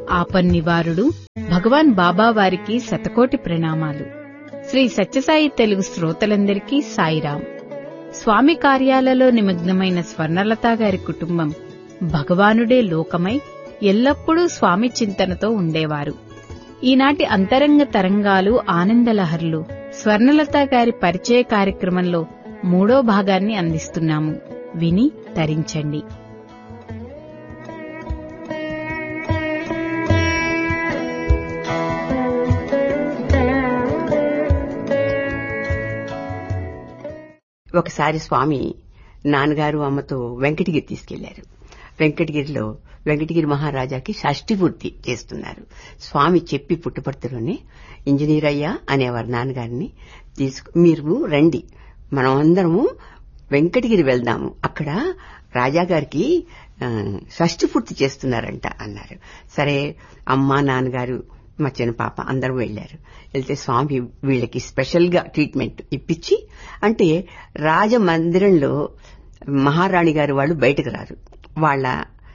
ఆపన్నివారుడు భగవాన్ బాబా వారికి శతకోటి ప్రణామాలు శ్రీ సత్యసాయి తెలుగు శ్రోతలందరికీ సాయిరాం స్వామి కార్యాలలో నిమగ్నమైన స్వర్ణలత గారి కుటుంబం భగవానుడే లోకమై ఎల్లప్పుడూ స్వామి చింతనతో ఉండేవారు ఈనాటి అంతరంగ తరంగాలు ఆనందలహర్లు స్వర్ణలత గారి పరిచయ కార్యక్రమంలో మూడో భాగాన్ని అందిస్తున్నాము విని తరించండి ఒకసారి స్వామి నాన్నగారు అమ్మతో వెంకటగిరి తీసుకెళ్లారు వెంకటగిరిలో వెంకటగిరి మహారాజాకి షష్ఠి పూర్తి చేస్తున్నారు స్వామి చెప్పి పుట్టుపర్తిలోనే ఇంజనీర్ అయ్యా అనేవారు నాన్నగారిని తీసుకు మీరు రండి మనం అందరము వెంకటగిరి వెళ్దాము అక్కడ రాజాగారికి షష్ఠి పూర్తి చేస్తున్నారంట అన్నారు సరే అమ్మ నాన్నగారు మా చిన్న పాప అందరూ వెళ్లారు వెళ్తే స్వామి వీళ్ళకి స్పెషల్ గా ట్రీట్మెంట్ ఇప్పించి అంటే రాజమందిరంలో మహారాణి గారు వాళ్ళు బయటకు రారు వాళ్ళ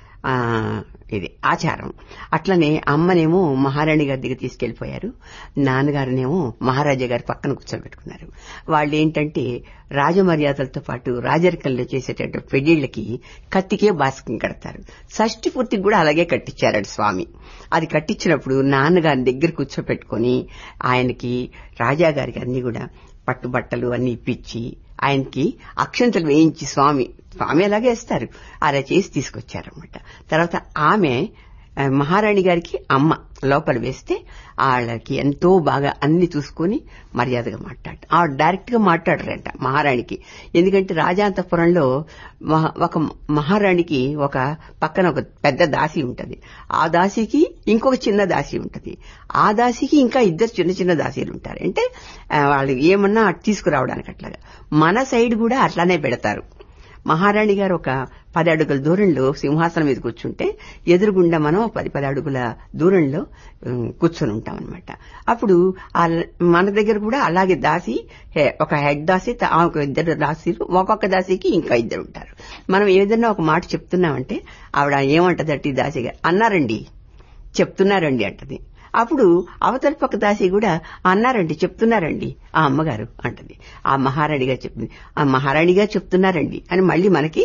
ఇది ఆచారం అట్లనే అమ్మనేమో మహారాణి గారి దగ్గర తీసుకెళ్లిపోయారు నాన్నగారినేమో మహారాజా గారి పక్కన కూర్చోబెట్టుకున్నారు వాళ్ళు ఏంటంటే రాజమర్యాదలతో పాటు రాజరికంలో చేసేటటువంటి పెళ్లిళ్లకి కత్తికే బాస్కం కడతారు షష్ఠి పూర్తికి కూడా అలాగే కట్టించారట స్వామి అది కట్టించినప్పుడు నాన్నగారిని దగ్గర కూర్చోపెట్టుకుని ఆయనకి రాజాగారికి అన్ని కూడా పట్టుబట్టలు అన్ని ఇప్పించి ఆయనకి అక్షంతలు వేయించి స్వామి స్వామి అలాగే ఇస్తారు అలా చేసి తీసుకొచ్చారనమాట తర్వాత ఆమె మహారాణి గారికి అమ్మ లోపల వేస్తే వాళ్ళకి ఎంతో బాగా అన్ని చూసుకుని మర్యాదగా మాట్లాడు ఆవిడ డైరెక్ట్ గా మాట్లాడరంట మహారాణికి ఎందుకంటే రాజాంతపురంలో ఒక మహారాణికి ఒక పక్కన ఒక పెద్ద దాసి ఉంటది ఆ దాసికి ఇంకొక చిన్న దాసి ఉంటది ఆ దాసికి ఇంకా ఇద్దరు చిన్న చిన్న దాసీలు ఉంటారు అంటే వాళ్ళు ఏమన్నా తీసుకురావడానికి అట్లాగా మన సైడ్ కూడా అట్లానే పెడతారు మహారాణి గారు ఒక పది అడుగుల దూరంలో సింహాసనం మీద కూర్చుంటే ఎదురుగుండా మనం పది పది అడుగుల దూరంలో కూర్చొని ఉంటాం అనమాట అప్పుడు మన దగ్గర కూడా అలాగే దాసి ఒక హెడ్ దాసి ఒక ఇద్దరు దాసీలు ఒక్కొక్క దాసికి ఇంకా ఇద్దరు ఉంటారు మనం ఏదన్నా ఒక మాట చెప్తున్నామంటే ఆవిడ ఏమంటదట్టి దాసి గారు అన్నారండి చెప్తున్నారండి అంటది అప్పుడు అవతల పక్క దాసి కూడా అన్నారండి చెప్తున్నారండి ఆ అమ్మగారు అంటది ఆ మహారాణిగా చెప్పింది ఆ మహారాణిగా చెప్తున్నారండి అని మళ్ళీ మనకి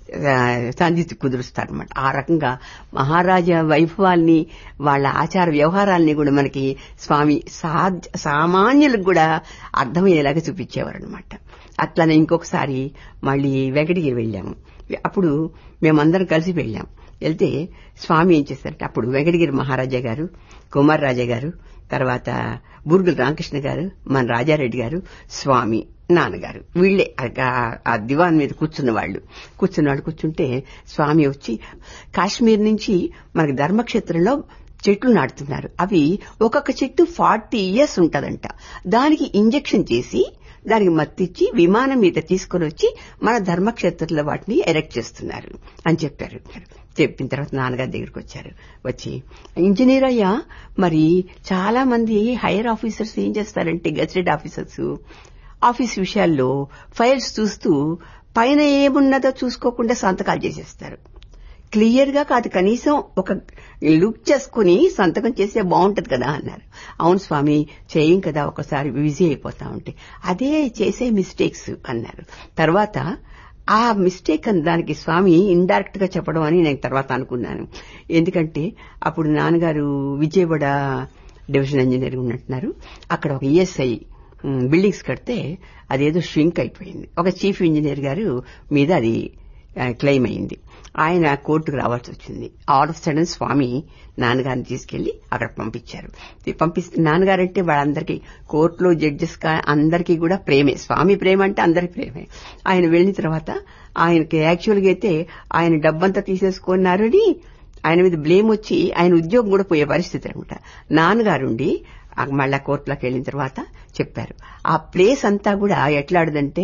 సంధి కుదురుస్తారనమాట ఆ రకంగా మహారాజా వైభవాల్ని వాళ్ళ ఆచార వ్యవహారాల్ని కూడా మనకి స్వామి సామాన్యులకు కూడా అర్థమయ్యేలాగా చూపించేవారనమాట అట్లనే ఇంకొకసారి మళ్ళీ వెంకటగిరి వెళ్ళాము అప్పుడు మేమందరం కలిసి వెళ్ళాం వెళ్తే స్వామి ఏం చేశారంటే అప్పుడు వెంకటగిరి మహారాజా గారు కుమార్ రాజా గారు తర్వాత బుర్గుల రామకృష్ణ గారు మన రాజారెడ్డి గారు స్వామి నాన్నగారు వీళ్లే ఆ దివాన్ మీద కూర్చున్న వాళ్ళు కూర్చున్న వాళ్ళు కూర్చుంటే స్వామి వచ్చి కాశ్మీర్ నుంచి మనకి ధర్మక్షేత్రంలో చెట్లు నాటుతున్నారు అవి ఒక్కొక్క చెట్టు ఫార్టీ ఇయర్స్ ఉంటదంట దానికి ఇంజెక్షన్ చేసి దానికి మత్తిచ్చి విమానం మీద తీసుకుని వచ్చి మన ధర్మక్షేత్రంలో వాటిని ఎరెక్ట్ చేస్తున్నారు అని చెప్పారు చెప్పిన తర్వాత నాన్నగారి దగ్గరికి వచ్చారు వచ్చి ఇంజనీర్ అయ్యా మరి చాలా మంది హైయర్ ఆఫీసర్స్ ఏం చేస్తారంటే గెజెటెడ్ ఆఫీసర్స్ ఆఫీస్ విషయాల్లో ఫైల్స్ చూస్తూ పైన ఏమున్నదో చూసుకోకుండా సంతకాలు చేసేస్తారు క్లియర్ గా కాదు కనీసం ఒక లుక్ చేసుకుని సంతకం చేస్తే బాగుంటది కదా అన్నారు అవును స్వామి చేయం కదా ఒకసారి బిజీ అయిపోతా ఉంటే అదే చేసే మిస్టేక్స్ అన్నారు తర్వాత ఆ మిస్టేక్ అని దానికి స్వామి ఇండైరెక్ట్ గా చెప్పడం అని నేను తర్వాత అనుకున్నాను ఎందుకంటే అప్పుడు నాన్నగారు విజయవాడ డివిజన్ ఇంజనీర్ ఉన్నట్టున్నారు అక్కడ ఒక ఈఎస్ఐ బిల్డింగ్స్ కడితే అదేదో షింక్ అయిపోయింది ఒక చీఫ్ ఇంజనీర్ గారు మీద అది క్లెయిమ్ అయింది ఆయన కోర్టుకు రావాల్సి వచ్చింది ఆల్ ఆఫ్ సడన్ స్వామి నాన్నగారిని తీసుకెళ్లి అక్కడ పంపించారు పంపిస్తే నాన్నగారంటే వాళ్ళందరికీ కోర్టులో జడ్జెస్ అందరికీ కూడా ప్రేమే స్వామి ప్రేమ అంటే అందరి ప్రేమే ఆయన వెళ్ళిన తర్వాత ఆయనకి యాక్చువల్గా అయితే ఆయన డబ్బంతా తీసేసుకున్నారని ఆయన మీద బ్లేమ్ వచ్చి ఆయన ఉద్యోగం కూడా పోయే పరిస్థితి అనమాట నాన్నగారుండి మళ్ళా కోర్టులోకి వెళ్ళిన తర్వాత చెప్పారు ఆ ప్లేస్ అంతా కూడా ఎట్లాడదంటే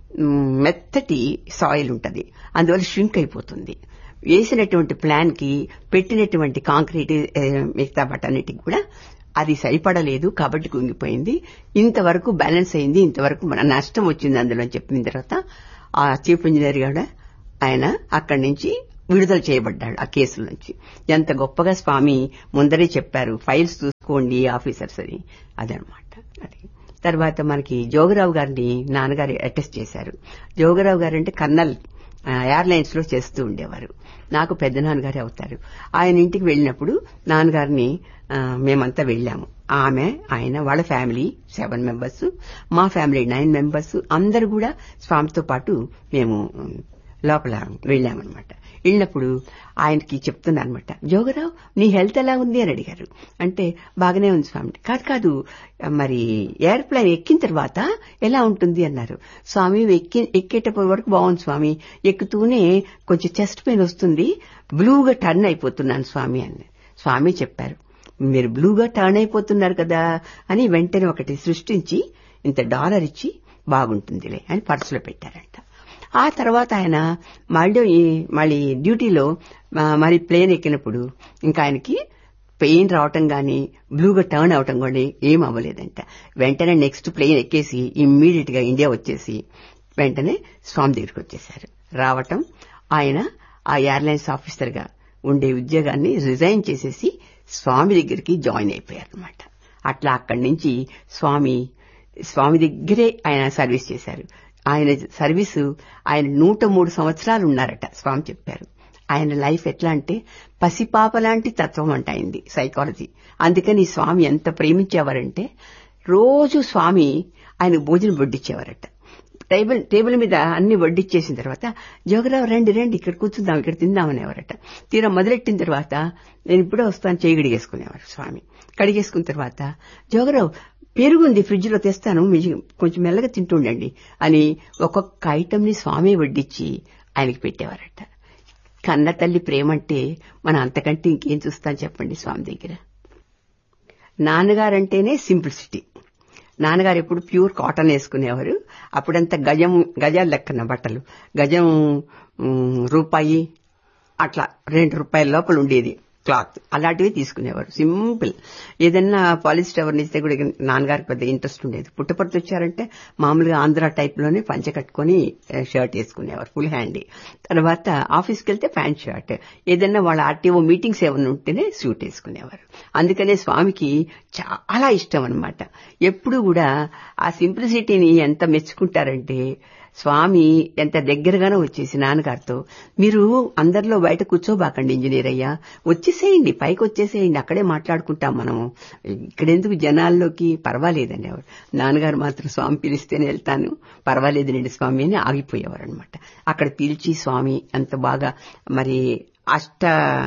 మెత్తటి సాయిల్ ఉంటది అందువల్ల షింక్ అయిపోతుంది వేసినటువంటి ప్లాన్ కి పెట్టినటువంటి కాంక్రీట్ మిగతా బట్టన్నిటికి కూడా అది సరిపడలేదు కాబట్టి కుంగిపోయింది ఇంతవరకు బ్యాలెన్స్ అయింది ఇంతవరకు మన నష్టం వచ్చింది అందులో అని చెప్పిన తర్వాత ఆ చీఫ్ ఇంజనీర్ కూడా ఆయన అక్కడి నుంచి విడుదల చేయబడ్డాడు ఆ కేసుల నుంచి ఎంత గొప్పగా స్వామి ముందరే చెప్పారు ఫైల్స్ చూసుకోండి ఆఫీసర్స్ అని అదనమాట అది తర్వాత మనకి జోగరావు గారిని నాన్నగారు అటెస్ట్ చేశారు జోగరావు గారు అంటే కర్నల్ ఎయిర్లైన్స్ లో చేస్తూ ఉండేవారు నాకు పెద్ద నాన్నగారే అవుతారు ఆయన ఇంటికి వెళ్ళినప్పుడు నాన్నగారిని ఆ, మేమంతా వెళ్ళాము ఆమె ఆయన వాళ్ళ ఫ్యామిలీ సెవెన్ మెంబర్స్ మా ఫ్యామిలీ నైన్ మెంబర్స్ అందరూ కూడా స్వామితో పాటు మేము ఉమ్, లోపల వెళ్ళామన్నమాట వెళ్ళినప్పుడు ఆయనకి చెప్తున్నారనమాట జోగరావు నీ హెల్త్ ఎలా ఉంది అని అడిగారు అంటే బాగానే ఉంది స్వామి కాదు కాదు మరి ఎయిర్ప్లేన్ ఎక్కిన తర్వాత ఎలా ఉంటుంది అన్నారు స్వామి ఎక్కి ఎక్కేటప్పటి వరకు బాగుంది స్వామి ఎక్కుతూనే కొంచెం చెస్ట్ పెయిన్ వస్తుంది బ్లూగా టర్న్ అయిపోతున్నాను స్వామి అని స్వామి చెప్పారు మీరు బ్లూగా టర్న్ అయిపోతున్నారు కదా అని వెంటనే ఒకటి సృష్టించి ఇంత డాలర్ ఇచ్చి బాగుంటుందిలే అని పర్సులో పెట్టారంట ఆ తర్వాత ఆయన మళ్ళీ మళ్ళీ డ్యూటీలో ఆ, మరి ప్లేన్ ఎక్కినప్పుడు ఇంకా ఆయనకి పెయిన్ రావటం గాని బ్లూగా టర్న్ అవటం కానీ ఏం అవ్వలేదంట వెంటనే నెక్స్ట్ ప్లేన్ ఎక్కేసి ఇమ్మీడియట్ గా ఇండియా వచ్చేసి వెంటనే స్వామి దగ్గరికి వచ్చేశారు రావటం ఆయన ఆ ఎయిర్లైన్స్ ఆఫీసర్ గా ఉండే ఉద్యోగాన్ని రిజైన్ చేసేసి స్వామి దగ్గరికి జాయిన్ అయిపోయారు అనమాట అట్లా అక్కడి నుంచి స్వామి స్వామి దగ్గరే ఆయన సర్వీస్ చేశారు ఆయన సర్వీసు ఆయన నూట మూడు సంవత్సరాలు ఉన్నారట స్వామి చెప్పారు ఆయన లైఫ్ ఎట్లా అంటే పసిపాప లాంటి తత్వం అంట అయింది సైకాలజీ అందుకని ఈ స్వామి ఎంత ప్రేమించేవారంటే రోజు స్వామి ఆయన భోజనం వడ్డిచ్చేవారట టేబుల్ టేబుల్ మీద అన్ని వడ్డిచ్చేసిన తర్వాత జోగరావు రండి రండి ఇక్కడ కూర్చుందాం ఇక్కడ తిందామనేవారట తీరా మొదలెట్టిన తర్వాత నేను ఇప్పుడే వస్తాను చేయి కడిగేసుకునేవారు స్వామి కడిగేసుకున్న తర్వాత జోగరావు పెరుగుంది ఫ్రిడ్జ్ లో తెస్తాను మీరు కొంచెం మెల్లగా తింటుండండి అని ఒక్కొక్క ఐటమ్ ని స్వామి వడ్డిచ్చి ఆయనకి పెట్టేవారట కన్న తల్లి ప్రేమంటే మనం అంతకంటే ఇంకేం చూస్తాం చెప్పండి స్వామి దగ్గర నాన్నగారంటేనే సింప్లిసిటీ నాన్నగారు ఎప్పుడు ప్యూర్ కాటన్ వేసుకునేవారు అప్పుడంతా గజం గజాలు లెక్కన బట్టలు గజం ఉమ్, రూపాయి అట్లా రెండు రూపాయల లోపల ఉండేది క్లాత్ అలాంటివి తీసుకునేవారు సింపుల్ ఏదన్నా పాలిస్టర్ ఎవరిని ఇస్తే కూడా నాన్నగారికి పెద్ద ఇంట్రెస్ట్ ఉండేది పుట్టపర్తి వచ్చారంటే మామూలుగా ఆంధ్ర టైప్ లోనే పంచ కట్టుకొని ఆ, షర్ట్ వేసుకునేవారు ఫుల్ హ్యాండీ తర్వాత ఆఫీస్కి వెళ్తే ప్యాంట్ షర్ట్ ఏదన్నా వాళ్ళ ఆర్టీఓ మీటింగ్స్ ఏమైనా ఉంటేనే సూట్ వేసుకునేవారు అందుకనే స్వామికి చాలా ఇష్టం అన్నమాట ఎప్పుడు కూడా ఆ సింప్లిసిటీని ఎంత మెచ్చుకుంటారంటే స్వామి ఎంత దగ్గరగానో వచ్చేసి నాన్నగారితో మీరు అందరిలో బయట కూర్చోబాకండి ఇంజనీర్ అయ్యా వచ్చేసేయండి పైకి వచ్చేసేయండి అక్కడే మాట్లాడుకుంటాం మనము ఇక్కడెందుకు జనాల్లోకి పర్వాలేదండి ఎవరు నాన్నగారు మాత్రం స్వామి పిలిస్తేనే వెళ్తాను పర్వాలేదండి స్వామి అని ఆగిపోయేవారు అనమాట అక్కడ పిలిచి స్వామి అంత బాగా మరి అష్ట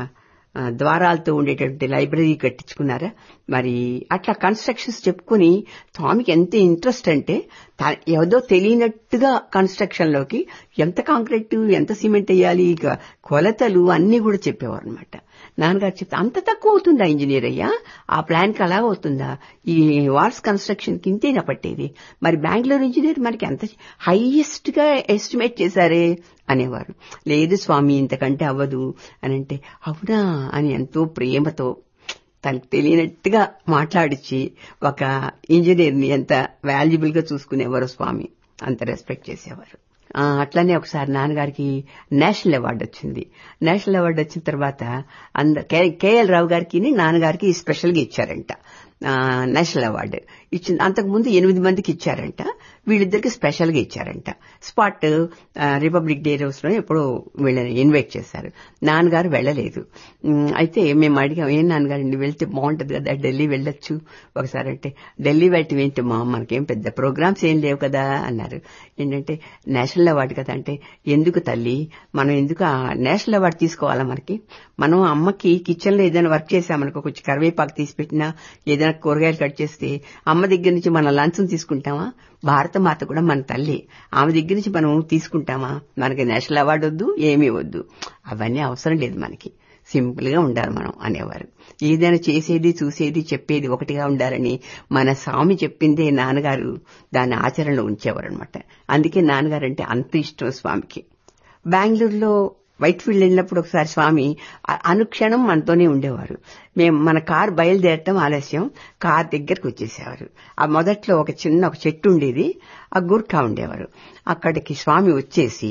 ఆ, ద్వారాలతో ఉండేటటువంటి లైబ్రరీ కట్టించుకున్నారా మరి అట్లా కన్స్ట్రక్షన్స్ చెప్పుకుని స్వామికి ఎంత ఇంట్రెస్ట్ అంటే తా- ఏదో తెలియనట్టుగా కన్స్ట్రక్షన్ లోకి ఎంత కాంక్రీట్ ఎంత సిమెంట్ వేయాలి ఇక కొలతలు అన్ని కూడా చెప్పేవారు అనమాట నాన్నగారు చెప్తే అంత తక్కువ అవుతుందా ఇంజనీర్ అయ్యా ఆ ప్లాన్ కి అలా అవుతుందా ఈ వాల్స్ కన్స్ట్రక్షన్ కి ఇంతేనా పట్టేది మరి బెంగళూరు ఇంజనీర్ మనకి ఎంత హైయెస్ట్ గా ఎస్టిమేట్ చేశారే అనేవారు లేదు స్వామి ఇంతకంటే అవ్వదు అని అంటే అవునా అని ఎంతో ప్రేమతో తనకు తెలియనట్టుగా మాట్లాడిచ్చి ఒక ఇంజనీర్ ని ఎంత వాల్యుబుల్ గా చూసుకునేవారు స్వామి అంత రెస్పెక్ట్ చేసేవారు ఆ, అట్లనే ఒకసారి నాన్నగారికి నేషనల్ అవార్డు వచ్చింది నేషనల్ అవార్డు వచ్చిన తర్వాత అంద కేఎల్ రావు గారికి నాన్నగారికి స్పెషల్ గా ఇచ్చారంట ఆ, నేషనల్ అవార్డు ఇచ్చిన అంతకుముందు ఎనిమిది మందికి ఇచ్చారంట వీళ్ళిద్దరికి స్పెషల్ గా ఇచ్చారంట స్పాట్ ఆ, రిపబ్లిక్ డే రోజులో ఎప్పుడో వీళ్ళని ఇన్వైట్ చేశారు నాన్నగారు వెళ్ళలేదు ఉమ్, అయితే మేము అడిగాం ఏం నాన్నగారు నువ్వు వెళ్తే బాగుంటది కదా ఢిల్లీ వెళ్ళొచ్చు ఒకసారి అంటే ఢిల్లీ వెళ్ళటం ఏంటి మా మనకేం పెద్ద ప్రోగ్రామ్స్ ఏం లేవు కదా అన్నారు ఏంటంటే నేషనల్ అవార్డు కదా అంటే ఎందుకు తల్లి మనం ఎందుకు ఆ నేషనల్ అవార్డు తీసుకోవాలా మనకి మనం అమ్మకి కిచెన్ లో ఏదైనా వర్క్ చేసామనుకో కొంచెం కరివేపాకు తీసి పెట్టినా ఏదైనా కూరగాయలు కట్ చేస్తే అమ్మ దగ్గర నుంచి మన లంచ్ తీసుకుంటామా భారత మాత కూడా మన తల్లి ఆమె దగ్గర నుంచి మనం తీసుకుంటామా మనకి నేషనల్ అవార్డు వద్దు ఏమీ వద్దు అవన్నీ అవసరం లేదు మనకి సింపుల్ గా ఉండాలి మనం అనేవారు ఏదైనా చేసేది చూసేది చెప్పేది ఒకటిగా ఉండాలని మన స్వామి చెప్పిందే నాన్నగారు దాన్ని ఆచరణలో ఉంచేవారు అనమాట అందుకే నాన్నగారు అంటే అంత ఇష్టం స్వామికి బెంగళూరులో వైట్ ఫీల్డ్ వెళ్ళినప్పుడు ఒకసారి స్వామి అ- అనుక్షణం మనతోనే ఉండేవారు మేము మన కార్ బయలుదేరటం ఆలస్యం కార్ దగ్గరకు వచ్చేసేవారు ఆ మొదట్లో ఒక చిన్న ఒక చెట్టు ఉండేది ఆ గుర్ఖా ఉండేవారు అక్కడికి స్వామి వచ్చేసి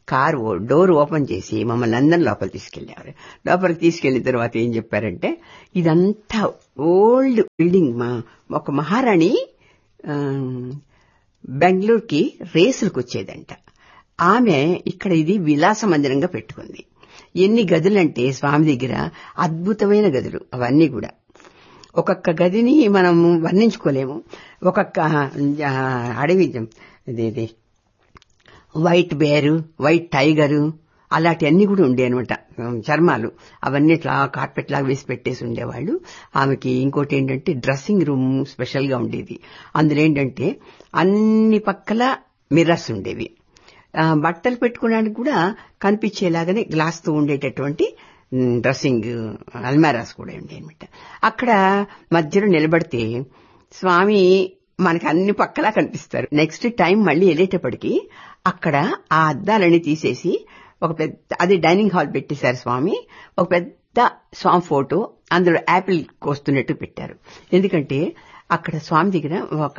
కార్ డోర్ ఓపెన్ చేసి మమ్మల్ని అందరం లోపల తీసుకెళ్లేవారు లోపలికి తీసుకెళ్లిన తర్వాత ఏం చెప్పారంటే ఇదంతా ఓల్డ్ బిల్డింగ్ మా ఒక మహారాణి ఆ, బెంగళూరుకి రేసులకు వచ్చేదంట ఆమె ఇక్కడ ఇది విలాస మందిరంగా పెట్టుకుంది ఎన్ని గదులంటే స్వామి దగ్గర అద్భుతమైన గదులు అవన్నీ కూడా ఒక్కొక్క గదిని మనం వర్ణించుకోలేము ఒక్కొక్క ఆ, అడవి ఇదేది వైట్ బేరు వైట్ టైగరు అలాంటివన్నీ కూడా ఉండే అనమాట చర్మాలు అవన్నీ ఇట్లా కార్పెట్ లాగా వేసి పెట్టేసి ఉండేవాళ్ళు ఆమెకి ఇంకోటి ఏంటంటే డ్రెస్సింగ్ రూమ్ స్పెషల్ గా ఉండేది అందులో ఏంటంటే అన్ని పక్కల మిర్రర్స్ ఉండేవి ఆ, బట్టలు పెట్టుకోవడానికి కూడా కనిపించేలాగానే గ్లాస్ తో ఉండేటటువంటి మ్, డ్రెస్సింగ్ అల్మారాస్ కూడా ఉండే అనమాట అక్కడ మధ్యలో నిలబడితే స్వామి మనకి అన్ని పక్కలా కనిపిస్తారు నెక్స్ట్ టైం మళ్ళీ వెళ్ళేటప్పటికి అక్కడ ఆ అద్దాలన్నీ తీసేసి ఒక పెద్ద అది డైనింగ్ హాల్ పెట్టేశారు స్వామి ఒక పెద్ద స్వామి ఫోటో అందులో యాపిల్ కోస్తున్నట్టు పెట్టారు ఎందుకంటే అక్కడ స్వామి దగ్గర ఒక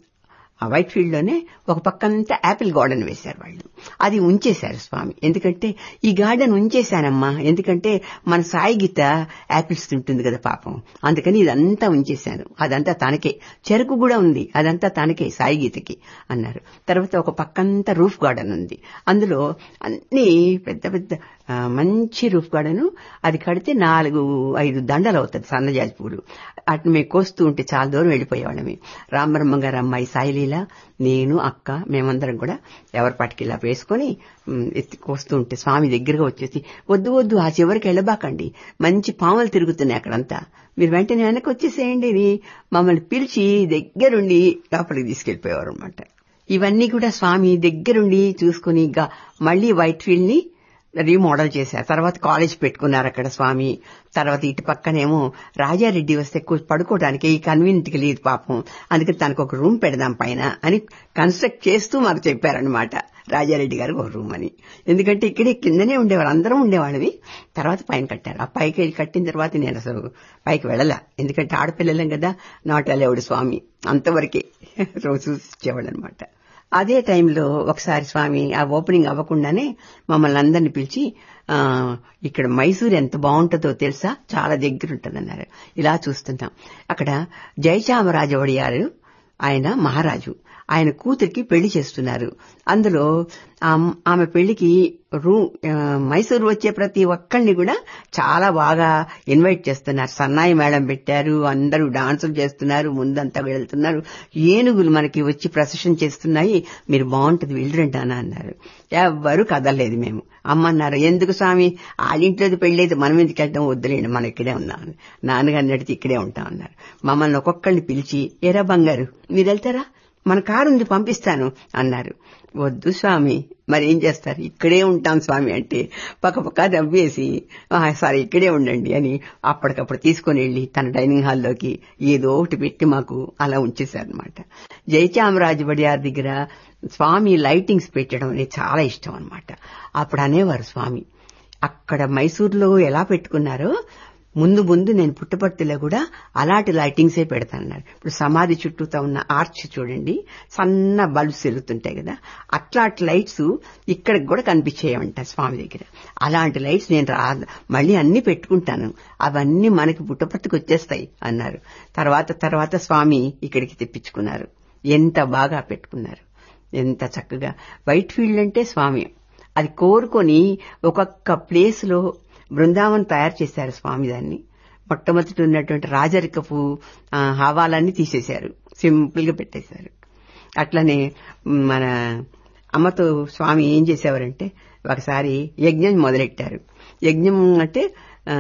ఆ వైట్ ఫీల్డ్ లోనే ఒక పక్కంతా యాపిల్ గార్డెన్ వేశారు వాళ్ళు అది ఉంచేశారు స్వామి ఎందుకంటే ఈ గార్డెన్ ఉంచేశానమ్మా ఎందుకంటే మన సాయి గీత యాపిల్స్ తింటుంది కదా పాపం అందుకని ఇదంతా ఉంచేశాను అదంతా తనకే చెరుకు కూడా ఉంది అదంతా తనకే సాయి గీతకి అన్నారు తర్వాత ఒక పక్కంతా రూఫ్ గార్డెన్ ఉంది అందులో అన్ని పెద్ద పెద్ద ఆ, మంచి రూఫ్ గార్డెన్ అది కడితే నాలుగు ఐదు దండలు అవుతుంది సన్నజాజి పూలు అటు మేము కోస్తూ ఉంటే చాలా దూరం వెళ్ళిపోయేవాళ్ళమి రామబ్రహ్మ గారు అమ్మాయి సాయిలీల నేను అక్క మేమందరం కూడా ఎవరి పాటికి ఇలా వేసుకొని ఉమ్, ఎత్తి కోస్తూ ఉంటే స్వామి దగ్గరగా వచ్చేసి వద్దు వద్దు ఆ చివరికి వెళ్ళబాకండి మంచి పాములు తిరుగుతున్నాయి అక్కడంతా మీరు వెంటనే వెనక్కి వచ్చేసేయండి అని మమ్మల్ని పిలిచి దగ్గరుండి లోపలికి తీసుకెళ్లిపోయేవారు అనమాట ఇవన్నీ కూడా స్వామి దగ్గరుండి చూసుకుని ఇంకా మళ్ళీ వైట్ ఫీల్డ్ ని రీమోడల్ చేశారు తర్వాత కాలేజ్ పెట్టుకున్నారు అక్కడ స్వామి తర్వాత ఇటు పక్కనేమో రాజారెడ్డి వస్తే కూ- పడుకోవడానికి కన్వీనియంట్ గా లేదు పాపం అందుకని తనకు ఒక రూమ్ పెడదాం పైన అని కన్స్ట్రక్ట్ చేస్తూ మాకు చెప్పారనమాట రాజారెడ్డి గారికి ఒక రూమ్ అని ఎందుకంటే ఇక్కడే కిందనే ఉండేవాళ్ళు అందరం ఉండేవాళ్ళవి తర్వాత పైన కట్టారు ఆ పైకి వెళ్ళి కట్టిన తర్వాత నేను అసలు పైకి వెళ్ళలా ఎందుకంటే ఆడపిల్లలం కదా నాట్ అలేవుడు స్వామి అంతవరకే రోజు చూసేవాళ్ళు అనమాట అదే టైంలో ఒకసారి స్వామి ఆ ఓపెనింగ్ అవ్వకుండానే మమ్మల్ని అందరిని పిలిచి ఆ ఇక్కడ మైసూర్ ఎంత బాగుంటుందో తెలుసా చాలా దగ్గర ఉంటుందన్నారు ఇలా చూస్తున్నాం అక్కడ జయచామరాజ ఒడియారు ఆయన మహారాజు ఆయన కూతురికి పెళ్లి చేస్తున్నారు అందులో ఆమ్- ఆమె పెళ్లికి రూ ఆ, మైసూరు వచ్చే ప్రతి ఒక్కళ్ళని కూడా చాలా బాగా ఇన్వైట్ చేస్తున్నారు సన్నాయి మేళం పెట్టారు అందరూ డాన్సులు చేస్తున్నారు ముందంతా వెళ్తున్నారు ఏనుగులు మనకి వచ్చి ప్రసెషన్ చేస్తున్నాయి మీరు బాగుంటుంది వెళ్ళరండి అని అన్నారు ఎవ్వరూ కదలలేదు మేము అమ్మన్నారు ఎందుకు స్వామి ఆడింట్లోది పెళ్ళేది మనం ఎందుకు వెళ్తాం వద్దులేండి మనం ఇక్కడే ఉన్నాం అని. నాన్నగారు నడిచి ఇక్కడే ఉంటాం అన్నారు మమ్మల్ని ఒక్కొక్కరిని పిలిచి ఎరా బంగారు మీరు వెళ్తారా మన కారు ఉంది పంపిస్తాను అన్నారు వద్దు స్వామి మరి ఏం చేస్తారు ఇక్కడే ఉంటాం స్వామి అంటే పక్క పక్క దవ్వేసి "ఆ, సరే ఇక్కడే ఉండండి అని అప్పటికప్పుడు తీసుకొని వెళ్ళి తన డైనింగ్ హాల్లోకి ఏదో ఒకటి పెట్టి మాకు అలా ఉంచేశారనమాట జయచామరాజు బడియార్ దగ్గర స్వామి లైటింగ్స్ పెట్టడం అనేది చాలా ఇష్టం అనమాట అప్పుడు అనేవారు స్వామి అక్కడ మైసూర్లో ఎలా పెట్టుకున్నారో ముందు ముందు నేను పుట్టపర్తిలో కూడా అలాంటి లైటింగ్సే పెడతానన్నారు ఇప్పుడు సమాధి చుట్టూతో ఉన్న ఆర్చ్ చూడండి సన్న బల్బ్స్ వెలుగుతుంటాయి కదా అట్లాంటి లైట్స్ ఇక్కడికి కూడా కనిపించేయమంట స్వామి దగ్గర అలాంటి లైట్స్ నేను రా మళ్ళీ అన్ని పెట్టుకుంటాను అవన్నీ మనకి పుట్టపర్తికి వచ్చేస్తాయి అన్నారు తర్వాత తర్వాత స్వామి ఇక్కడికి తెప్పించుకున్నారు ఎంత బాగా పెట్టుకున్నారు ఎంత చక్కగా వైట్ ఫీల్డ్ అంటే స్వామి అది కోరుకొని ఒక్కొక్క ప్లేస్ లో బృందావనం తయారు చేశారు స్వామి దాన్ని మొట్టమొదటి ఉన్నటువంటి రాజరికపు ఆ, హావాలన్నీ తీసేశారు సింపుల్ గా పెట్టేశారు అట్లనే మ్, మన అమ్మతో స్వామి ఏం చేసేవారంటే ఒకసారి యజ్ఞం మొదలెట్టారు యజ్ఞం అంటే ఆ,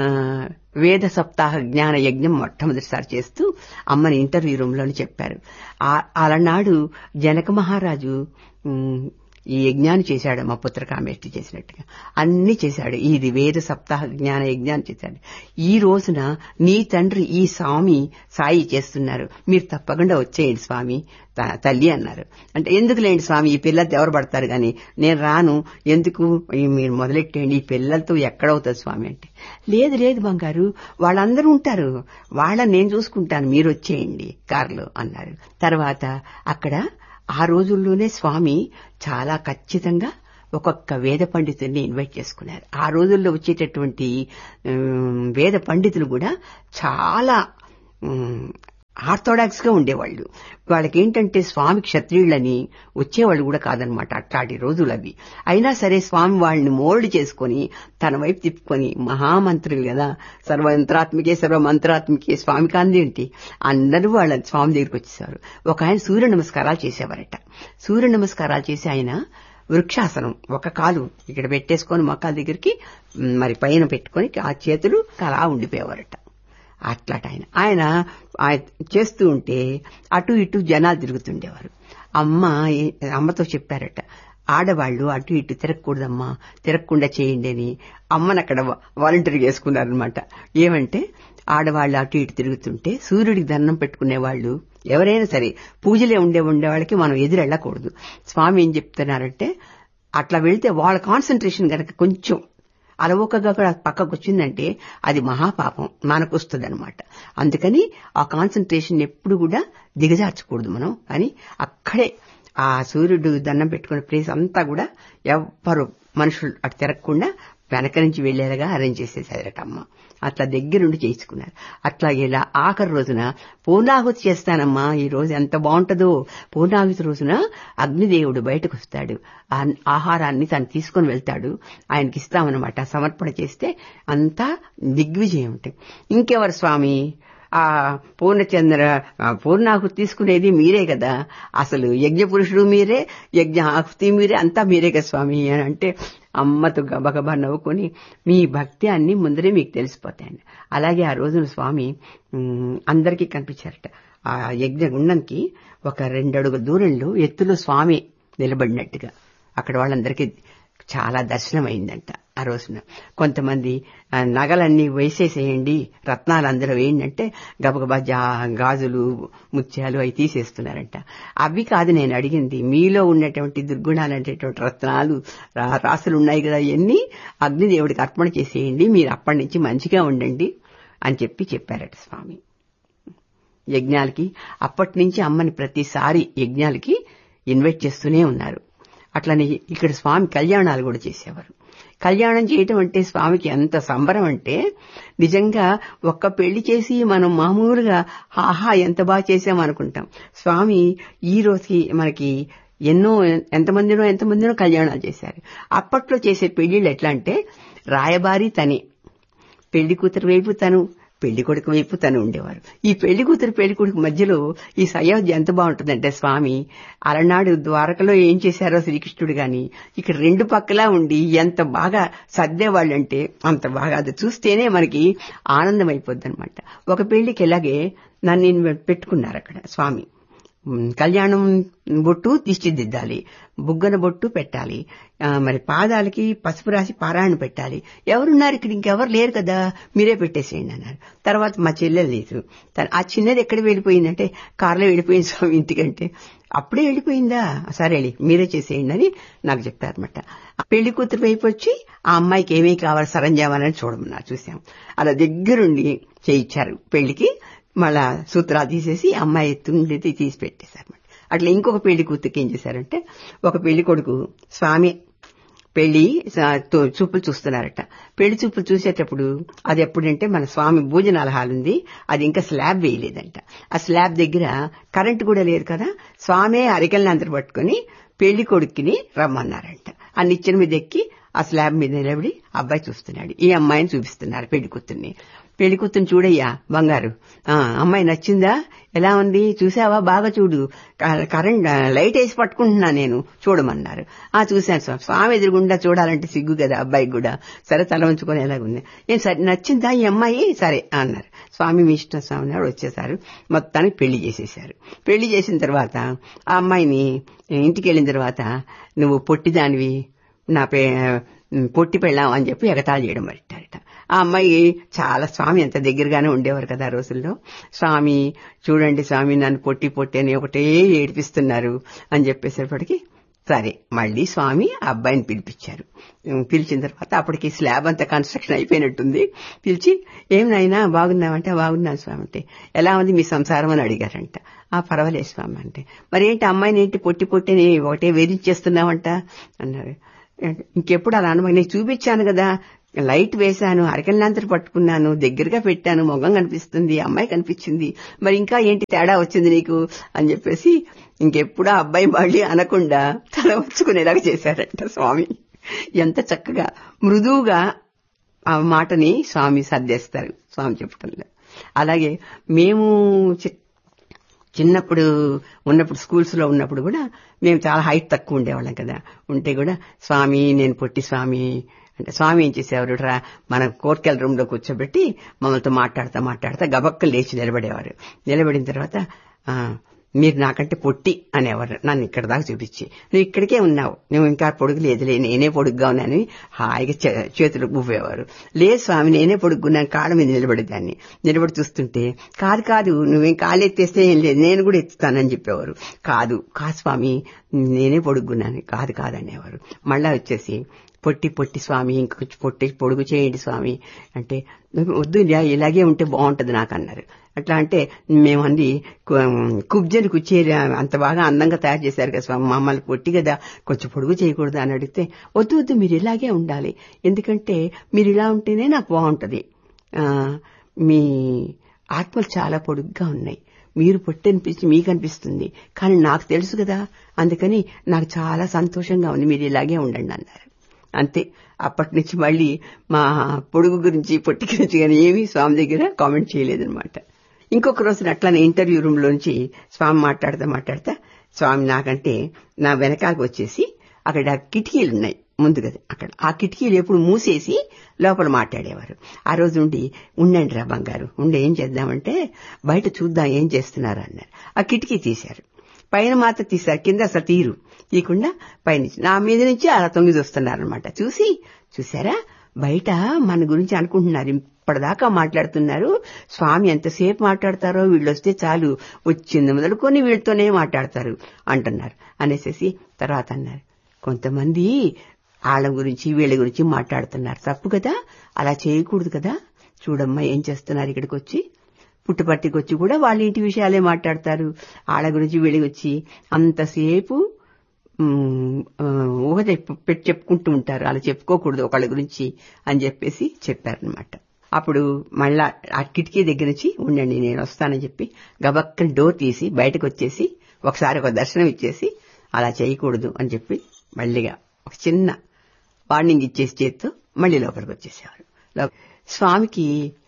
వేద సప్తాహ జ్ఞాన యజ్ఞం మొట్టమొదటిసారి చేస్తూ అమ్మని ఇంటర్వ్యూ రూమ్ లోని చెప్పారు ఆ- అలనాడు జనక మహారాజు ఉమ్, ఈ యజ్ఞాన్ని చేశాడు మా పుత్ర కామేష్టి చేసినట్టుగా అన్ని చేశాడు ఇది వేద సప్తాహ జ్ఞాన యజ్ఞాన్ని చేశాడు ఈ రోజున నీ తండ్రి ఈ స్వామి సాయి చేస్తున్నారు మీరు తప్పకుండా వచ్చేయండి స్వామి త- తల్లి అన్నారు అంటే ఎందుకు లేండి స్వామి ఈ పిల్లలతో ఎవరు పడతారు గాని నేను రాను ఎందుకు ఈ మీరు మొదలెట్టేయండి ఈ పిల్లలతో ఎక్కడవుతుంది స్వామి అంటే లేదు లేదు బంగారు వాళ్ళందరూ ఉంటారు వాళ్ళని నేను చూసుకుంటాను మీరు వచ్చేయండి కారులో అన్నారు తర్వాత అక్కడ ఆ రోజుల్లోనే స్వామి చాలా ఖచ్చితంగా ఒక్కొక్క వేద పండితుల్ని ఇన్వైట్ చేసుకున్నారు ఆ రోజుల్లో వచ్చేటటువంటి ఉమ్, వేద పండితులు కూడా చాలా ఆర్థోడాక్స్ గా ఉండేవాళ్ళు వాళ్ళకి ఏంటంటే స్వామి క్షత్రియులని వచ్చేవాళ్ళు కూడా కాదనమాట అట్లాంటి రోజులు అవి అయినా సరే స్వామి వాళ్ళని మోల్డ్ చేసుకొని తన వైపు తిప్పుకొని మహామంత్రులు కదా సర్వమంత్రాత్మికే సర్వమంత్రాత్మికే స్వామి కాంతి ఏంటి అందరూ వాళ్ళ స్వామి దగ్గరికి వచ్చేసారు ఒక ఆయన సూర్య నమస్కారాలు చేసేవారట సూర్య నమస్కారాలు చేసి ఆయన వృక్షాసనం ఒక కాలు ఇక్కడ పెట్టేసుకొని మొక్కల దగ్గరికి మ్, మరి పైన పెట్టుకొని ఆ చేతులు అలా ఉండిపోయేవారట అట్లాట ఆయన ఆయన ఆయన చేస్తూ ఉంటే అటు ఇటు జనాలు తిరుగుతుండేవారు అమ్మ ఏ- అమ్మతో చెప్పారట ఆడవాళ్లు అటు ఇటు తిరగకూడదమ్మా తిరగకుండా చేయండి అని అమ్మని అక్కడ వాలంటీర్ చేసుకున్నారనమాట ఏమంటే ఆడవాళ్ళు అటు ఇటు తిరుగుతుంటే సూర్యుడికి దండం పెట్టుకునే వాళ్ళు ఎవరైనా సరే పూజలే ఉండే ఉండే వాళ్ళకి మనం ఎదురు వెళ్ళకూడదు స్వామి ఏం చెప్తున్నారంటే అట్లా వెళ్తే వాళ్ళ కాన్సన్ట్రేషన్ గనక కొంచెం అలవోకగా కూడా పక్కకు వచ్చిందంటే అది మహాపాపం మనకు వస్తుంది అనమాట అందుకని ఆ కాన్సన్ట్రేషన్ ఎప్పుడు కూడా దిగజార్చకూడదు మనం అని అక్కడే ఆ సూర్యుడు దండం పెట్టుకునే ప్లేస్ అంతా కూడా ఎవ్వరు మనుషులు అటు తిరగకుండా వెనక నుంచి వెళ్లేలాగా అరేంజ్ చేసేసారట అమ్మ అట్లా దగ్గరుండి చేసుకున్నారు అట్లాగే ఇలా ఆఖరి రోజున పూర్ణాహుతి చేస్తానమ్మా ఈ రోజు ఎంత బాగుంటుందో పూర్ణాహుతి రోజున అగ్నిదేవుడు బయటకు వస్తాడు ఆ ఆహారాన్ని తను తీసుకొని వెళ్తాడు ఆయనకి ఇస్తామన్నమాట సమర్పణ చేస్తే అంతా దిగ్విజయం ఉంటాయి ఇంకెవరు స్వామి ఆ పూర్ణచంద్ర ఆ పూర్ణాహుతి తీసుకునేది మీరే కదా అసలు యజ్ఞ పురుషుడు మీరే యజ్ఞ ఆహుతి మీరే అంతా మీరే కదా స్వామి అని అంటే అమ్మతో గబగబా నవ్వుకొని మీ భక్తి అన్ని ముందరే మీకు తెలిసిపోతాయండి అలాగే ఆ రోజున స్వామి ఉమ్, అందరికీ కనిపించారట ఆ యజ్ఞ గుండంకి ఒక రెండు అడుగుల దూరంలో ఎత్తులో స్వామి నిలబడినట్టుగా అక్కడ వాళ్ళందరికీ చాలా దర్శనం అయిందంట ఆ రోజున కొంతమంది ఆ, నగలన్నీ వేసేసేయండి రత్నాలు అందులో వేయండి అంటే గబగబా జా గాజులు ముత్యాలు అవి తీసేస్తున్నారంట అవి కాదు నేను అడిగింది మీలో ఉన్నటువంటి దుర్గుణాలు అనేటువంటి రత్నాలు రా- రాసులు ఉన్నాయి కదా ఇవన్నీ అగ్నిదేవుడికి అర్పణ చేసేయండి మీరు అప్పటి నుంచి మంచిగా ఉండండి అని చెప్పి చెప్పారట స్వామి యజ్ఞాలకి అప్పటి నుంచి అమ్మని ప్రతిసారి యజ్ఞాలకి ఇన్వైట్ చేస్తూనే ఉన్నారు అట్లనే ఇక్కడ స్వామి కళ్యాణాలు కూడా చేసేవారు కళ్యాణం చేయటం అంటే స్వామికి ఎంత సంబరం అంటే నిజంగా ఒక్క పెళ్లి చేసి మనం మామూలుగా ఆహా ఎంత బాగా చేసామనుకుంటాం స్వామి ఈ రోజుకి మనకి ఎన్నో ఎంతమందినో ఎంతమందినో కళ్యాణాలు చేశారు అప్పట్లో చేసే పెళ్లిళ్ళు ఎట్లా అంటే రాయబారి తనే పెళ్లి కూతురు వైపు తను పెళ్లి కొడుకు వైపు తను ఉండేవారు ఈ పెళ్లి కూతురు పెళ్లి కొడుకు మధ్యలో ఈ సయోధ్య ఎంత బాగుంటుందంటే స్వామి అలనాడు ద్వారకలో ఏం చేశారో శ్రీకృష్ణుడు గాని ఇక్కడ రెండు పక్కలా ఉండి ఎంత బాగా సర్దేవాళ్ళంటే అంత బాగా అది చూస్తేనే మనకి ఆనందం అయిపోద్ది అనమాట ఒక పెళ్లికి ఇలాగే నన్ను నేను పెట్టుకున్నారు అక్కడ స్వామి ఉమ్, కళ్యాణం బొట్టు దిష్టిదిద్దాలి బుగ్గన బొట్టు పెట్టాలి ఆ, మరి పాదాలకి పసుపు రాసి పారాయణ పెట్టాలి ఎవరున్నారు ఇక్కడ ఇంకెవరు లేరు కదా మీరే పెట్టేసేయండి అన్నారు తర్వాత మా చెల్లెలు లేదు తను- ఆ చిన్నది ఎక్కడ వెళ్ళిపోయిందంటే కారులో వెళ్ళిపోయింది స్వామి ఇంటికంటే అప్పుడే వెళ్ళిపోయిందా సరే వెళ్ళి మీరే చేసేయండి అని నాకు చెప్పారన్నమాట పెళ్లి కూతురు వైపు వచ్చి ఆ అమ్మాయికి ఏమేమి కావాలి సరంజామాలని చూడమన్నారు చూసాం అలా దగ్గరుండి చేయించారు పెళ్లికి మళ్ళా సూత్రాలు తీసేసి అమ్మాయి ఎత్తుండేది తీసి పెట్టేశారు అట్లా ఇంకొక పెళ్లి కూతురికి ఏం చేశారంటే ఒక పెళ్లి కొడుకు స్వామి పెళ్లి స- తో- చూపులు చూస్తున్నారట పెళ్లి చూపులు చూసేటప్పుడు అది ఎప్పుడంటే మన స్వామి భోజనాల హాల్ ఉంది అది ఇంకా స్లాబ్ వేయలేదంట ఆ స్లాబ్ దగ్గర కరెంటు కూడా లేదు కదా స్వామే అరికల్ని అందరు పట్టుకుని పెళ్లి కొడుకుని రమ్మన్నారంట ఆ నిచ్చెన మీద ఎక్కి ఆ స్లాబ్ మీద నిలబడి అబ్బాయి చూస్తున్నాడు ఈ అమ్మాయిని చూపిస్తున్నారు పెళ్లి కూతుర్ని పెళ్లి కూతుర్ని చూడయ్యా బంగారు ఆ, అమ్మాయి నచ్చిందా ఎలా ఉంది చూసావా బాగా చూడు క- కరెంట్ ఆ, లైట్ వేసి పట్టుకుంటున్నా నేను చూడమన్నారు ఆ చూశాను స్వామి స్వామి ఎదురుగుండా చూడాలంటే సిగ్గు కదా అబ్బాయికి కూడా సరే తల ఉంచుకొని ఎలాగుంది ఏం సరే నచ్చిందా ఈ అమ్మాయి సరే అన్నారు స్వామి మీ ఇష్టం స్వామి నాడు వచ్చేసారు మొత్తానికి పెళ్లి చేసేశారు పెళ్లి చేసిన తర్వాత ఆ అమ్మాయిని ఇంటికి వెళ్ళిన తర్వాత నువ్వు పొట్టిదానివి నా పే పొట్టి పెళ్ళాం అని చెప్పి ఎగతాళి చేయడం పెట్టారట ఆ అమ్మాయి చాలా స్వామి ఎంత దగ్గరగానే ఉండేవారు కదా ఆ రోజుల్లో స్వామి చూడండి స్వామి నన్ను పొట్టి పొట్టి అని ఒకటే ఏడిపిస్తున్నారు అని చెప్పేసరికి సరే మళ్ళీ స్వామి ఆ అబ్బాయిని పిలిపించారు ఉమ్, పిలిచిన తర్వాత అప్పటికి స్లాబ్ అంతా కన్స్ట్రక్షన్ అయిపోయినట్టుంది పిలిచి ఏం నాయనా బాగున్నావంటే బాగున్నాను స్వామి అంటే ఎలా ఉంది మీ సంసారం అని అడిగారంట ఆ పర్వాలేదు స్వామి అంటే మరి ఏంటి అమ్మాయిని ఏంటి పొట్టి పొట్టిని ఒకటే వేధించేస్తున్నావంట అన్నారు ఇంకెప్పుడు అలా అనమా నేను చూపించాను కదా లైట్ వేశాను అరకెళ్ళంతరు పట్టుకున్నాను దగ్గరగా పెట్టాను మొగం కనిపిస్తుంది అమ్మాయి కనిపించింది మరి ఇంకా ఏంటి తేడా వచ్చింది నీకు అని చెప్పేసి ఇంకెప్పుడు ఆ అబ్బాయి మళ్ళీ అనకుండా తల వచ్చుకునేలాగా చేశారంట స్వామి ఎంత చక్కగా మృదువుగా ఆ మాటని స్వామి సర్దేస్తారు స్వామి చెప్పటంలో అలాగే మేము చి- చిన్నప్పుడు ఉన్నప్పుడు స్కూల్స్ లో ఉన్నప్పుడు కూడా మేము చాలా హైట్ తక్కువ ఉండేవాళ్ళం కదా ఉంటే కూడా స్వామి నేను పొట్టి స్వామి అంటే స్వామి ఏం చేసేవారు రా మన కోర్కెల రూమ్ లో కూర్చోబెట్టి మమ్మల్తో మాట్లాడతా మాట్లాడతా గబక్కలు లేచి నిలబడేవారు నిలబడిన తర్వాత ఆ, మీరు నాకంటే పొట్టి అనేవారు నన్ను ఇక్కడ దాకా చూపించి నువ్వు ఇక్కడికే ఉన్నావు నువ్వు ఇంకా పొడుగు లేదులే నేనే పొడుగ్గా ఉన్నానని హాయిగా చే- చేతులు ఊపేవారు లేదు స్వామి నేనే పొడుగున్నాను కాళ్ళ మీద నిలబడేదాన్ని నిలబడి చూస్తుంటే కాదు కాదు నువ్వేం కాళ్ళు ఎత్తేస్తే ఏం లేదు నేను కూడా ఎత్తుతానని చెప్పేవారు కాదు కాదు స్వామి నేనే పొడుగున్నాను కాదు కాదు అనేవారు మళ్ళా వచ్చేసి పొట్టి పొట్టి స్వామి ఇంకొంచెం పొట్టి పొడుగు చేయండి స్వామి అంటే వద్దు ఇలా- ఇలాగే ఉంటే బాగుంటది నాకు అన్నారు అట్లా అంటే మేము అంది కుబ్జని కుచ్చేరి అంత బాగా అందంగా తయారు చేశారు కదా స్వామి మమ్మల్ని పొట్టి కదా కొంచెం పొడుగు చేయకూడదు అని అడిగితే వద్దు వద్దు మీరు ఇలాగే ఉండాలి ఎందుకంటే మీరు ఇలా ఉంటేనే నాకు బాగుంటది ఆ, మీ ఆత్మలు చాలా పొడుగ్గా ఉన్నాయి మీరు పొట్టి అనిపించి మీకు అనిపిస్తుంది కానీ నాకు తెలుసు కదా అందుకని నాకు చాలా సంతోషంగా ఉంది మీరు ఇలాగే ఉండండి అన్నారు అంతే అప్పటి నుంచి మళ్ళీ మా పొడుగు గురించి పొట్టి గురించి కానీ ఏమీ స్వామి దగ్గర కామెంట్ చేయలేదన్నమాట ఇంకొక రోజున అట్లానే ఇంటర్వ్యూ రూమ్ లోంచి స్వామి మాట్లాడతా మాట్లాడతా స్వామి నాకంటే నా వెనకాలకు వచ్చేసి అక్కడ కిటికీలు ఉన్నాయి ముందు కదా అక్కడ ఆ కిటికీలు ఎప్పుడు మూసేసి లోపల మాట్లాడేవారు ఆ రోజు ఉండి ఉండండి రా బంగారు ఉండి ఏం చేద్దామంటే బయట చూద్దాం ఏం చేస్తున్నారు అన్నారు ఆ కిటికీ తీశారు పైన మాత్రం తీశారు కింద అసలు తీరు తీయకుండా పైన నా మీద నుంచి అలా తొంగి చూస్తున్నారు అనమాట చూసి చూసారా బయట మన గురించి అనుకుంటున్నారు ఇప్పటిదాకా మాట్లాడుతున్నారు స్వామి ఎంతసేపు మాట్లాడతారో వీళ్ళు వస్తే చాలు వచ్చింది మొదలుకొని వీళ్ళతోనే మాట్లాడతారు అంటున్నారు అనేసేసి తర్వాత అన్నారు కొంతమంది వాళ్ళ గురించి వీళ్ళ గురించి మాట్లాడుతున్నారు తప్పు కదా అలా చేయకూడదు కదా చూడమ్మా ఏం చేస్తున్నారు ఇక్కడికి వచ్చి పుట్టుపట్టికి వచ్చి కూడా వాళ్ళ ఇంటి విషయాలే మాట్లాడతారు వాళ్ళ గురించి వీళ్ళ వచ్చి అంతసేపు ఉమ్, ఆ, ఊహ చెప్పు- పెట్టి చెప్పుకుంటూ ఉంటారు అలా చెప్పుకోకూడదు ఒకళ్ళ గురించి అని చెప్పేసి చెప్పారనమాట అప్పుడు మళ్ళా ఆ కిటికీ దగ్గర నుంచి ఉండండి నేను వస్తానని చెప్పి గబక్కని డోర్ తీసి బయటకు వచ్చేసి ఒకసారి ఒక దర్శనం ఇచ్చేసి అలా చేయకూడదు అని చెప్పి మళ్ళీగా ఒక చిన్న వార్నింగ్ ఇచ్చేసి చేత్తో మళ్ళీ లోపలికి వచ్చేసేవారు లో- స్వామికి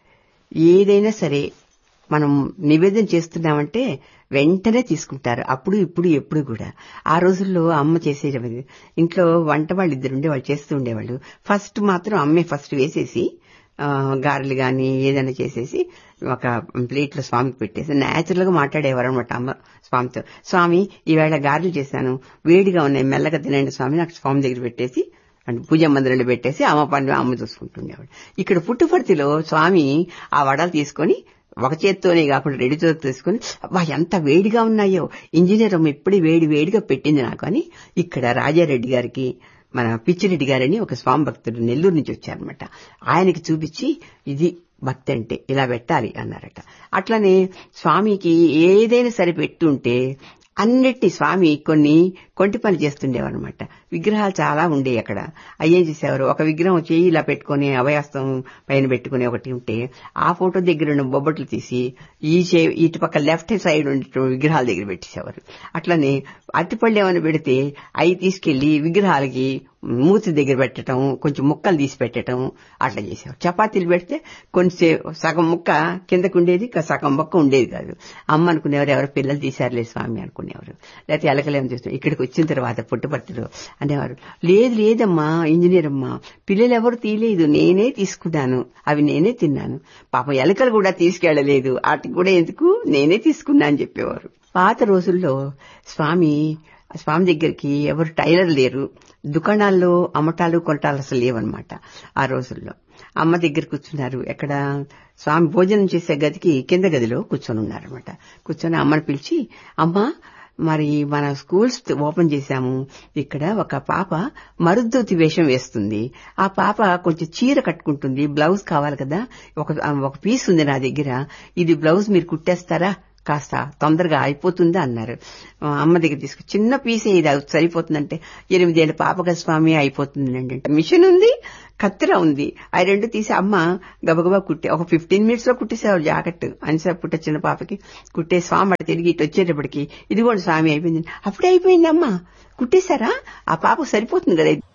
ఏదైనా సరే మనం నివేదన చేస్తున్నామంటే వెంటనే తీసుకుంటారు అప్పుడు ఇప్పుడు ఎప్పుడు కూడా ఆ రోజుల్లో అమ్మ చేసేది ఇంట్లో వంట వాళ్ళు ఇద్దరు ఉండే వాళ్ళు చేస్తూ ఉండేవాళ్ళు ఫస్ట్ మాత్రం అమ్మే ఫస్ట్ వేసేసి ఆ, గారెలు గాని ఏదైనా చేసేసి ఒక ప్లేట్ లో స్వామికి పెట్టేసి నేచురల్ గా మాట్లాడేవారు అనమాట అమ్మ స్వామితో స్వామి ఈవేళ గారెలు చేశాను వేడిగా ఉన్నాయి మెల్లగా తినండి స్వామి నాకు స్వామి దగ్గర పెట్టేసి అంటే పూజ మందిరంలో పెట్టేసి అమ్మ పనులు అమ్మ చూసుకుంటుండేవాడు ఇక్కడ పుట్టుపర్తిలో స్వామి ఆ వడలు తీసుకొని ఒక చేత్తోనే కాకుండా రెండు చేతులు తీసుకొని అబ్బా ఎంత వేడిగా ఉన్నాయో ఇంజనీర్ అమ్మ ఇప్పుడే వేడి వేడిగా పెట్టింది నాకు అని ఇక్కడ రాజారెడ్డి గారికి మన పిచ్చిరెడ్డి గారని ఒక స్వామి భక్తుడు నెల్లూరు నుంచి వచ్చారనమాట ఆయనకి చూపించి ఇది భక్తి అంటే ఇలా పెట్టాలి అన్నారట అట్లనే స్వామికి ఏదైనా సరే పెట్టుంటే అన్నిటి స్వామి కొన్ని కొంటి పని చేస్తుండేవన్నమాట విగ్రహాలు చాలా ఉండేవి అక్కడ అయ్యేం చేసేవారు ఒక విగ్రహం చేయి ఇలా పెట్టుకుని అభయాస్తం పైన పెట్టుకుని ఒకటి ఉంటే ఆ ఫోటో దగ్గర ఉన్న బొబ్బట్లు తీసి ఈ చే ఇటు పక్క లెఫ్ట్ సైడ్ ఉండే విగ్రహాల దగ్గర పెట్టేసేవారు అట్లనే అరటిపళ్ళు ఏమైనా పెడితే అవి తీసుకెళ్లి విగ్రహాలకి మూతి దగ్గర పెట్టడం కొంచెం ముక్కలు తీసి పెట్టడం అట్లా చేసేవారు చపాతీలు పెడితే కొంచెం సగం ముక్క కిందకు ఉండేది ఇక సగం ముక్క ఉండేది కాదు అమ్మ అనుకునేవారు ఎవరు పిల్లలు తీశారులే స్వామి అనుకునేవారు లేకపోతే ఎలకలేం చేస్తాం ఇక్కడికి వచ్చిన తర్వాత పుట్టుపట్టులో అనేవారు లేదు లేదమ్మా ఇంజనీర్ అమ్మా పిల్లలు ఎవరు తీయలేదు నేనే తీసుకున్నాను అవి నేనే తిన్నాను పాపం ఎలకలు కూడా తీసుకెళ్లలేదు వాటికి కూడా ఎందుకు నేనే తీసుకున్నా అని చెప్పేవారు పాత రోజుల్లో స్వామి స్వామి దగ్గరికి ఎవరు టైలర్ లేరు దుకాణాల్లో అమ్మటాలు కొనటాలు అసలు లేవన్నమాట ఆ రోజుల్లో అమ్మ దగ్గర కూర్చున్నారు ఎక్కడ స్వామి భోజనం చేసే గదికి కింద గదిలో కూర్చొని ఉన్నారనమాట కూర్చొని అమ్మని పిలిచి అమ్మ మరి మన స్కూల్స్ ఓపెన్ చేశాము ఇక్కడ ఒక పాప మరుద్దోతి వేషం వేస్తుంది ఆ పాప కొంచెం చీర కట్టుకుంటుంది బ్లౌజ్ కావాలి కదా ఒక ఒక పీస్ ఉంది నా దగ్గర ఇది బ్లౌజ్ మీరు కుట్టేస్తారా కాస్త తొందరగా అయిపోతుంది అన్నారు ఆ, అమ్మ దగ్గర తీసుకు చిన్న పీసే ఇది అది సరిపోతుందంటే ఎనిమిదేళ్ల పాపక స్వామి అయిపోతుంది అంటే మిషన్ ఉంది కత్తిర ఉంది ఆ రెండు తీసి అమ్మ గబగబా కుట్టి ఒక ఫిఫ్టీన్ మినిట్స్ లో కుట్టేసేవాడు జాకెట్ అనిసా పుట్ట చిన్న పాపకి కుట్టే స్వామి అటు తిరిగి ఇటు వచ్చేటప్పటికి ఇదిగోండి స్వామి అయిపోయింది అప్పుడే అయిపోయింది అమ్మ కుట్టేశారా ఆ పాపకు సరిపోతుంది కదా ఇది.